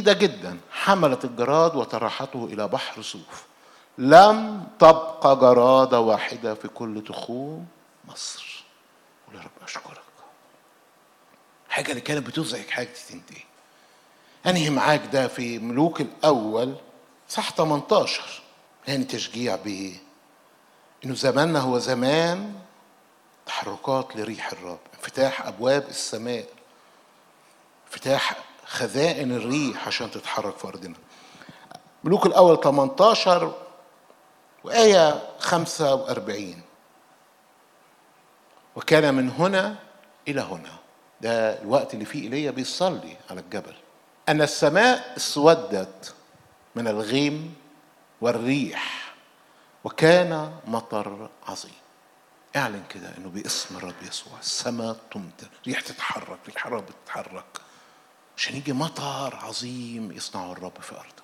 شديدة جدا حملت الجراد وطرحته إلى بحر صوف لم تبقى جرادة واحدة في كل تخوم مصر قول يا رب أشكرك حاجة اللي كانت بتزعج حاجتي تنتهي أنهي معاك ده في ملوك الأول صح 18 يعني تشجيع بإيه؟ إنه زماننا هو زمان تحركات لريح الرب انفتاح أبواب السماء انفتاح خزائن الريح عشان تتحرك في أرضنا ملوك الأول 18 وآية 45 وكان من هنا إلى هنا ده الوقت اللي فيه ايليا بيصلي على الجبل ان السماء اسودت من الغيم والريح وكان مطر عظيم اعلن كده انه باسم الرب يسوع السماء تمطر ريح تتحرك ريح الرب تتحرك عشان يجي مطر عظيم يصنعه الرب في ارضك